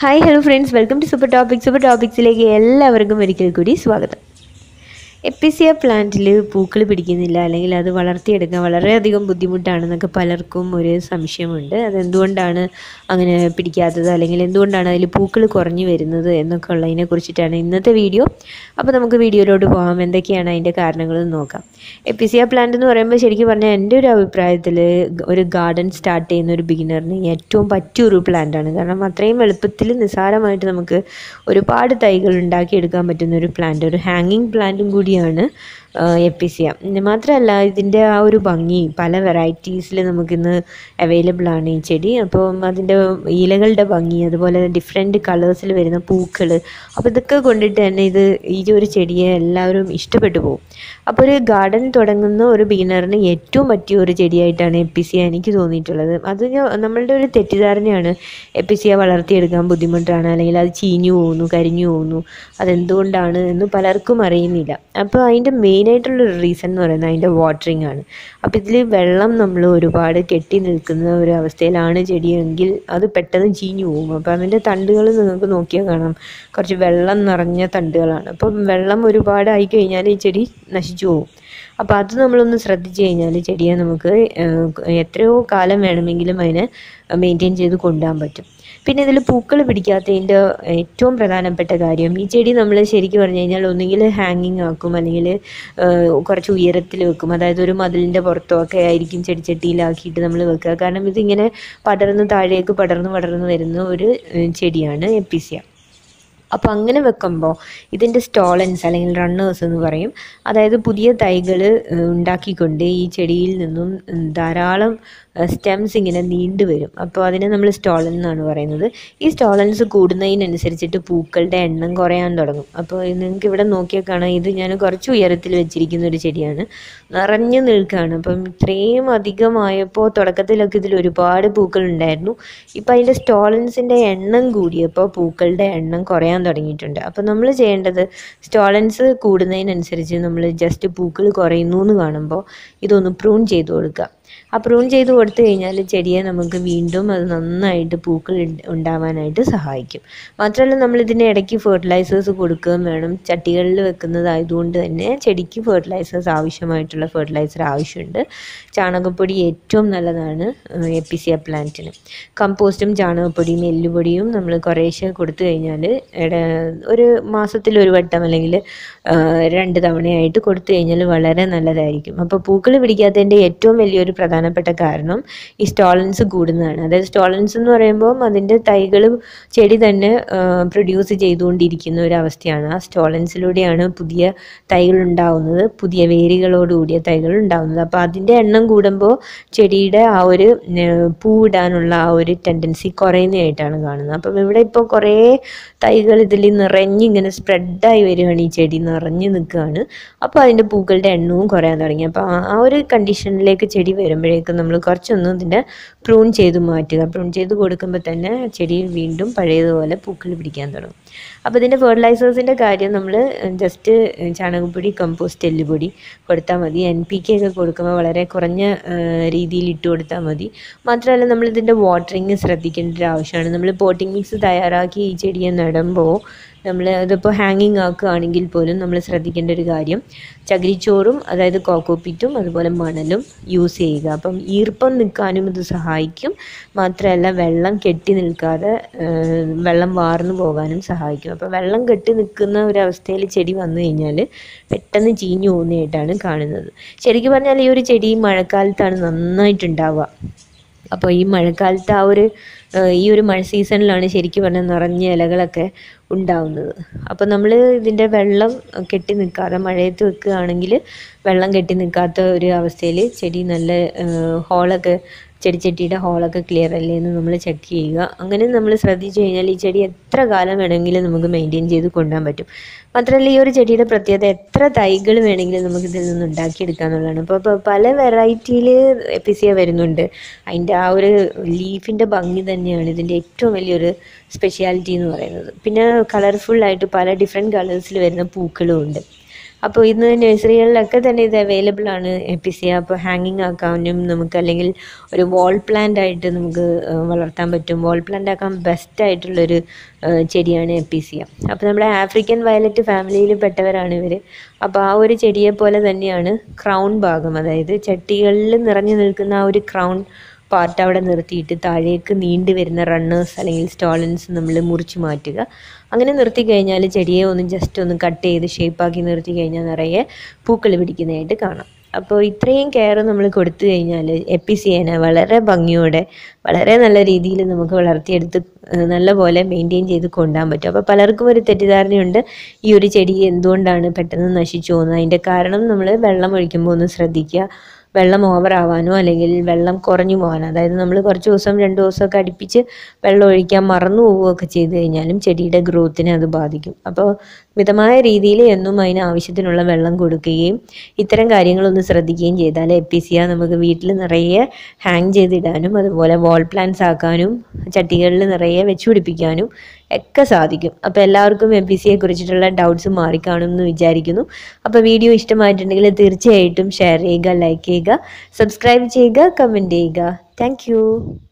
hi hello friends welcome to super topic super ടോപ്പിക്സിലേക്ക് എല്ലാവർക്കും ഒരിക്കൽ കൂടി സ്വാഗതം എപ്പിസിയ പ്ലാന്റിൽ പൂക്കൾ പിടിക്കുന്നില്ല അല്ലെങ്കിൽ അത് വളർത്തിയെടുക്കാൻ വളരെയധികം ബുദ്ധിമുട്ടാണെന്നൊക്കെ പലർക്കും ഒരു സംശയമുണ്ട് അതെന്തുകൊണ്ടാണ് അങ്ങനെ പിടിക്കാത്തത് അല്ലെങ്കിൽ എന്തുകൊണ്ടാണ് അതിൽ പൂക്കൾ കുറഞ്ഞു വരുന്നത് എന്നൊക്കെ ഉള്ളതിനെ കുറിച്ചിട്ടാണ് ഇന്നത്തെ വീഡിയോ അപ്പോൾ നമുക്ക് വീഡിയോയിലോട്ട് പോകാം എന്തൊക്കെയാണ് അതിൻ്റെ കാരണങ്ങളെന്ന് നോക്കാം എപ്പിസിയ പ്ലാന്റ് എന്ന് പറയുമ്പോൾ ശരിക്കും പറഞ്ഞാൽ എൻ്റെ ഒരു അഭിപ്രായത്തിൽ ഒരു ഗാർഡൻ സ്റ്റാർട്ട് ചെയ്യുന്ന ഒരു ബിഗിനറിന് ഏറ്റവും പറ്റിയൊരു പ്ലാന്റാണ് കാരണം അത്രയും എളുപ്പത്തിൽ നിസ്സാരമായിട്ട് നമുക്ക് ഒരുപാട് തൈകൾ ഉണ്ടാക്കിയെടുക്കാൻ പറ്റുന്ന ഒരു പ്ലാന്റ് ഒരു ഹാങ്ങിങ് പ്ലാന്റും കൂടിയാണ് എപ്പിസിയ മാത്രമല്ല ഇതിൻ്റെ ആ ഒരു ഭംഗി പല വെറൈറ്റീസിൽ നമുക്കിന്ന് അവൈലബിൾ ആണ് ഈ ചെടി അപ്പം അതിൻ്റെ ഇലകളുടെ ഭംഗി അതുപോലെ ഡിഫറെൻറ്റ് കളേഴ്സിൽ വരുന്ന പൂക്കൾ അപ്പോൾ ഇതൊക്കെ കൊണ്ടിട്ട് തന്നെ ഇത് ഈ ഒരു ചെടിയെ എല്ലാവരും ഇഷ്ടപ്പെട്ടു പോകും അപ്പോൾ ഒരു ഗാർഡൻ തുടങ്ങുന്ന ഒരു ബിഗിനറിന് ഏറ്റവും പറ്റിയ ഒരു ചെടിയായിട്ടാണ് എപ്പിസിയ എനിക്ക് തോന്നിയിട്ടുള്ളത് അത് ഞാൻ- നമ്മളുടെ ഒരു തെറ്റിദ്ധാരണയാണ് എപ്പിസിയ വളർത്തിയെടുക്കാൻ ബുദ്ധിമുട്ടാണ് അല്ലെങ്കിൽ അത് ചീഞ്ഞു പോകുന്നു കരിഞ്ഞു പോകുന്നു അതെന്തുകൊണ്ടാണ് എന്ന് പലർക്കും അറിയുന്നില്ല അപ്പോൾ അതിൻ്റെ മെയിനായിട്ടുള്ളൊരു റീസൺ എന്ന് പറയുന്നത് അതിൻ്റെ വാട്ടറിങ് ആണ് അപ്പോൾ ഇതിൽ വെള്ളം നമ്മൾ ഒരുപാട് കെട്ടി നിൽക്കുന്ന ഒരു അവസ്ഥയിലാണ് ചെടിയെങ്കിൽ അത് പെട്ടെന്ന് ചീഞ്ഞു പോകും അപ്പോൾ അതിൻ്റെ തണ്ടുകൾ നിങ്ങൾക്ക് നോക്കിയാൽ കാണാം കുറച്ച് വെള്ളം നിറഞ്ഞ തണ്ടുകളാണ് അപ്പം വെള്ളം ഒരുപാട് ആയി കഴിഞ്ഞാൽ ഈ ചെടി നശിച്ചു പോകും അപ്പോൾ അത് നമ്മളൊന്ന് ശ്രദ്ധിച്ചു കഴിഞ്ഞാൽ ചെടിയെ നമുക്ക് ഏഹ്, എത്രയോ കാലം വേണമെങ്കിലും അതിനെ മെയിൻറ്റെയിൻ ചെയ്ത് കൊണ്ടുപോകാൻ പറ്റും പിന്നെ ഇതിൽ പൂക്കൾ പിടിക്കാത്തതിൻ്റെ ഏറ്റവും പ്രധാനപ്പെട്ട കാര്യം ഈ ചെടി നമ്മൾ ശരിക്കും പറഞ്ഞു കഴിഞ്ഞാൽ ഒന്നുകിൽ ഹാങ്ങിങ് ആക്കും അല്ലെങ്കിൽ കുറച്ച് ഉയരത്തിൽ വെക്കും അതായത് ഒരു മതിലിൻ്റെ പുറത്തോ ഒക്കെ ആയിരിക്കും ചെടിച്ചട്ടിയിലാക്കിയിട്ട് നമ്മൾ വെക്കുക കാരണം ഇതിങ്ങനെ പടർന്ന് താഴേക്ക് പടർന്ന് പടർന്ന് വരുന്ന ഒരു ഏഹ്, ചെടിയാണ് എപ്പിസിയ അപ്പോൾ അങ്ങനെ വെക്കുമ്പോൾ ഇതിൻ്റെ സ്റ്റോളൻസ് അല്ലെങ്കിൽ റണ്ണേഴ്സ് എന്ന് പറയും അതായത് പുതിയ തൈകൾ ഉണ്ടാക്കിക്കൊണ്ട് ഈ ചെടിയിൽ നിന്നും ഉം, ധാരാളം സ്റ്റെംസ് ഇങ്ങനെ നീണ്ടു വരും അപ്പോൾ അതിനെ നമ്മൾ സ്റ്റോളൻ എന്നാണ് പറയുന്നത് ഈ സ്റ്റോളൻസ് കൂടുന്നതിനനുസരിച്ചിട്ട് പൂക്കളുടെ എണ്ണം കുറയാൻ തുടങ്ങും അപ്പോൾ നിങ്ങൾക്ക് ഇവിടെ നോക്കിയാൽ കാണാം ഇത് ഞാൻ കുറച്ച് ഉയരത്തിൽ വെച്ചിരിക്കുന്ന ഒരു ചെടിയാണ് നിറഞ്ഞു നിൽക്കുകയാണ് അപ്പം ഇത്രയും അധികമായപ്പോൾ തുടക്കത്തിലൊക്കെ ഇതിൽ ഒരുപാട് പൂക്കൾ ഉണ്ടായിരുന്നു ഇപ്പം അതിൻ്റെ സ്റ്റോളൻസിൻ്റെ എണ്ണം കൂടിയപ്പോൾ പൂക്കളുടെ എണ്ണം കുറയാൻ തുടങ്ങിയിട്ടുണ്ട് അപ്പോൾ നമ്മൾ ചെയ്യേണ്ടത് സ്റ്റോളൻസ് കൂടുന്നതിനനുസരിച്ച് നമ്മൾ ജസ്റ്റ് പൂക്കൾ കുറയുന്നു എന്ന് കാണുമ്പോൾ ഇതൊന്ന് പ്രൂൺ ചെയ്ത് കൊടുക്കുക ആ പ്രൂൺ ചെയ്ത് കൊടുത്തു കഴിഞ്ഞാൽ ചെടിയെ നമുക്ക് വീണ്ടും അത് നന്നായിട്ട് പൂക്കൾ ഇണ്ട് ഉണ്ടാവാനായിട്ട് സഹായിക്കും മാത്രമല്ല നമ്മൾ ഇതിന് ഇടയ്ക്ക് ഫെർട്ടിലൈസേഴ്സ് കൊടുക്കുകയും വേണം ചട്ടികളിൽ വെക്കുന്നതായതുകൊണ്ട് തന്നെ ചെടിക്ക് ഫെർട്ടിലൈസേഴ്സ് ആവശ്യമായിട്ടുള്ള ഫെർട്ടിലൈസർ ആവശ്യമുണ്ട് ചാണകപ്പൊടി ഏറ്റവും നല്ലതാണ് എപ്പിസിയ പ്ലാന്റിന് കമ്പോസ്റ്റും ചാണകപ്പൊടിയും എല്ലുപൊടിയും നമ്മൾ കുറേശ്ശെ കൊടുത്തു കഴിഞ്ഞാൽ ഒരു മാസത്തിൽ ഒരു വട്ടം അല്ലെങ്കിൽ ആ, രണ്ട് തവണയായിട്ട് കൊടുത്തു കഴിഞ്ഞാൽ വളരെ നല്ലതായിരിക്കും അപ്പോൾ പൂക്കൾ പിടിക്കാത്തതിൻ്റെ ഏറ്റവും വലിയൊരു പ്രധാനപ്പെട്ട കാരണം ഈ സ്റ്റോളൻസ് കൂടുന്നതാണ് അതായത് സ്റ്റോളൻസ് എന്ന് പറയുമ്പോൾ അതിൻ്റെ തൈകൾ ചെടി തന്നെ പ്രൊഡ്യൂസ് ചെയ്തുകൊണ്ടിരിക്കുന്ന ഒരു അവസ്ഥയാണ് ആ സ്റ്റോളൻസിലൂടെയാണ് പുതിയ തൈകൾ ഉണ്ടാവുന്നത് പുതിയ വേരുകളോടുകൂടിയ തൈകൾ ഉണ്ടാവുന്നത് അപ്പോൾ അതിൻ്റെ എണ്ണം കൂടുമ്പോൾ ചെടിയുടെ ആ ഒരു ഏഹ്, പൂവിടാനുള്ള ആ ഒരു ടെൻഡൻസി കുറയുന്നതായിട്ടാണ് കാണുന്നത് അപ്പം ഇവിടെ ഇപ്പോൾ കുറേ തൈകൾ ഇതിൽ നിറഞ്ഞിങ്ങനെ സ്പ്രെഡായി വരികയാണ് ഈ ചെടി നിറഞ്ഞു നിൽക്കുകയാണ് അപ്പോൾ അതിൻ്റെ പൂക്കളുടെ എണ്ണവും കുറയാൻ തുടങ്ങി അപ്പോൾ ആ- ആ ഒരു കണ്ടീഷനിലേക്ക് ചെടി വരുമ്പോഴേക്കും നമ്മൾ കുറച്ചൊന്ന് ഇതിൻ്റെ പ്രൂൺ ചെയ്ത് മാറ്റുക പ്രൂൺ ചെയ്ത് കൊടുക്കുമ്പോൾ തന്നെ ചെടി വീണ്ടും പഴയതുപോലെ പൂക്കൾ പിടിക്കാൻ തുടങ്ങും അപ്പോൾ ഇതിൻ്റെ ഫെർട്ടിലൈസേഴ്സിൻ്റെ കാര്യം നമ്മൾ ജസ്റ്റ് ചാണകപ്പൊടി കമ്പോസ്റ്റ് എല്ലുപൊടി കൊടുത്താൽ മതി എൻ പി കെ ഒക്കെ കൊടുക്കുമ്പോൾ വളരെ കുറഞ്ഞ ഏഹ്, രീതിയിൽ ഇട്ട് കൊടുത്താൽ മതി മാത്രമല്ല നമ്മൾ ഇതിൻ്റെ വാട്ടറിങ് ശ്രദ്ധിക്കേണ്ട ഒരു ആവശ്യമാണ് നമ്മൾ പോട്ടിംഗ് മിക്സ് തയ്യാറാക്കി ഈ ചെടിയെ നടുമ്പോൾ നമ്മൾ അതിപ്പോൾ ഹാങ്ങിങ് ആക്കുകയാണെങ്കിൽ പോലും നമ്മൾ ശ്രദ്ധിക്കേണ്ട ഒരു കാര്യം ചകിരിച്ചോറും അതായത് കോക്കോപ്പിറ്റും അതുപോലെ മണലും യൂസ് ചെയ്യുക അപ്പം ഈർപ്പം നിൽക്കാനും ഇത് സഹായിക്കും മാത്രമല്ല വെള്ളം കെട്ടി നിൽക്കാതെ ഏഹ്, വെള്ളം വാർന്നു പോകാനും സഹായിക്കും അപ്പോൾ വെള്ളം കെട്ടി നിൽക്കുന്ന ഒരവസ്ഥയിൽ ചെടി വന്നു കഴിഞ്ഞാൽ പെട്ടെന്ന് ചീഞ്ഞു പോകുന്നതായിട്ടാണ് കാണുന്നത് ശരിക്കും പറഞ്ഞാൽ ഈ ഒരു ചെടി മഴക്കാലത്താണ് നന്നായിട്ടുണ്ടാവുക അപ്പോൾ ഈ മഴക്കാലത്ത് ആ ഒരു ഏഹ്, ഈ ഒരു മഴ സീസണിലാണ് ശരിക്കും പറഞ്ഞാൽ നിറഞ്ഞ ഇലകളൊക്കെ ഉണ്ടാവുന്നത് അപ്പോൾ നമ്മൾ ഇതിൻ്റെ വെള്ളം കെട്ടി നിൽക്കാതെ മഴയത്ത് വെക്കുകയാണെങ്കിൽ വെള്ളം കെട്ടി നിൽക്കാത്ത ഒരു അവസ്ഥയിൽ ചെടി നല്ല ഏഹ്, ഹോളൊക്കെ ചെടിച്ചട്ടിയുടെ ഹോളൊക്കെ ക്ലിയർ അല്ലേ എന്ന് നമ്മൾ ചെക്ക് ചെയ്യുക അങ്ങനെ നമ്മൾ ശ്രദ്ധിച്ചു കഴിഞ്ഞാൽ ഈ ചെടി എത്ര കാലം വേണമെങ്കിലും നമുക്ക് മെയിൻറ്റെയിൻ ചെയ്ത് കൊണ്ടുപോകാൻ പറ്റും മാത്രമല്ല ഈ ഒരു ചെടിയുടെ പ്രത്യേകത എത്ര തൈകൾ വേണമെങ്കിലും നമുക്ക് ഇതിൽ നിന്ന് ഉണ്ടാക്കിയെടുക്കുക എന്നുള്ളതാണ് അപ്പോൾ ഇപ്പോൾ പല വെറൈറ്റിയിൽ എപ്പിസിയ വരുന്നുണ്ട് അതിൻ്റെ ആ ഒരു ലീഫിൻ്റെ ഭംഗി തന്നെയാണ് ഇതിൻ്റെ ഏറ്റവും വലിയൊരു സ്പെഷ്യാലിറ്റി എന്ന് പറയുന്നത് പിന്നെ കളർഫുള്ളായിട്ട് പല ഡിഫറെൻറ്റ് കളേഴ്സിൽ വരുന്ന പൂക്കളും ഉണ്ട് അപ്പോൾ ഇന്ന് നഴ്സറികളിലൊക്കെ തന്നെ ഇത് അവൈലബിൾ ആണ് എപ്പിസിയ അപ്പോൾ ഹാങ്ങിങ് ആക്കാനും നമുക്ക് അല്ലെങ്കിൽ ഒരു വാൾ പ്ലാന്റ് ആയിട്ട് നമുക്ക് ആ, വളർത്താൻ പറ്റും വാൾ പ്ലാന്റ് ആക്കാൻ ബെസ്റ്റ് ആയിട്ടുള്ളൊരു ആ, ചെടിയാണ് എപ്പിസിയ അപ്പോൾ നമ്മുടെ ആഫ്രിക്കൻ വയലറ്റ് ഫാമിലിയിൽ പെട്ടവരാണ് ഇവർ അപ്പോൾ ആ ഒരു ചെടിയെ പോലെ തന്നെയാണ് ക്രൗൺ ഭാഗം അതായത് ചട്ടികളിൽ നിറഞ്ഞു നിൽക്കുന്ന ആ ഒരു ക്രൗൺ പാർട്ട് അവിടെ നിർത്തിയിട്ട് താഴേക്ക് നീണ്ടു വരുന്ന റണ്ണേഴ്സ് അല്ലെങ്കിൽ സ്റ്റോളൻസ് നമ്മൾ മുറിച്ച് മാറ്റുക അങ്ങനെ നിർത്തി കഴിഞ്ഞാൽ ചെടിയെ ഒന്ന് ജസ്റ്റ് ഒന്ന് കട്ട് ചെയ്ത് ഷേപ്പാക്കി നിർത്തി കഴിഞ്ഞാൽ നിറയെ പൂക്കൾ പിടിക്കുന്നതായിട്ട് കാണാം അപ്പോൾ ഇത്രയും കെയർ നമ്മൾ കൊടുത്തു കഴിഞ്ഞാൽ എപ്പിസിയനെ വളരെ ഭംഗിയോടെ വളരെ നല്ല രീതിയിൽ നമുക്ക് വളർത്തിയെടുത്ത് ഏഹ് നല്ലപോലെ മെയിൻറ്റെയിൻ ചെയ്ത് കൊണ്ടുപോകാൻ പറ്റും അപ്പോൾ പലർക്കും ഒരു തെറ്റിദ്ധാരണയുണ്ട് ഈ ഒരു ചെടി എന്തുകൊണ്ടാണ് പെട്ടെന്ന് നശിച്ചു പോകുന്നത് അതിൻ്റെ കാരണം നമ്മൾ വെള്ളം ഒഴിക്കുമ്പോൾ ഒന്ന് ശ്രദ്ധിക്കുക വെള്ളം ഓവർ ആവാനോ അല്ലെങ്കിൽ വെള്ളം കുറഞ്ഞു പോകാനോ അതായത് നമ്മൾ കുറച്ച് ദിവസം രണ്ട് ദിവസമൊക്കെ അടുപ്പിച്ച് വെള്ളം ഒഴിക്കാൻ മറന്നു പോവുകയൊക്കെ ചെയ്ത് കഴിഞ്ഞാലും ചെടിയുടെ ഗ്രോത്തിനെ അത് ബാധിക്കും അപ്പോൾ മിതമായ രീതിയിൽ എന്നും അതിന് ആവശ്യത്തിനുള്ള വെള്ളം കൊടുക്കുകയും ഇത്തരം കാര്യങ്ങളൊന്ന് ശ്രദ്ധിക്കുകയും ചെയ്താൽ എപ്പിസിയ നമുക്ക് വീട്ടിൽ നിറയെ ഹാങ് ചെയ്തിടാനും അതുപോലെ വാൾ പ്ലാന്റ്സ് ആക്കാനും ചട്ടികളിൽ നിറയെ വെച്ച് പിടിപ്പിക്കാനും ഒക്കെ സാധിക്കും അപ്പോൾ എല്ലാവർക്കും എം പി സിയെ കുറിച്ചിട്ടുള്ള ഡൗട്ട്സ് മാറിക്കാണും എന്ന് വിചാരിക്കുന്നു അപ്പോൾ വീഡിയോ ഇഷ്ടമായിട്ടുണ്ടെങ്കിൽ തീർച്ചയായിട്ടും ഷെയർ ചെയ്യുക ലൈക്ക് ചെയ്യുക സബ്സ്ക്രൈബ് ചെയ്യുക കമൻറ്റ് ചെയ്യുക താങ്ക്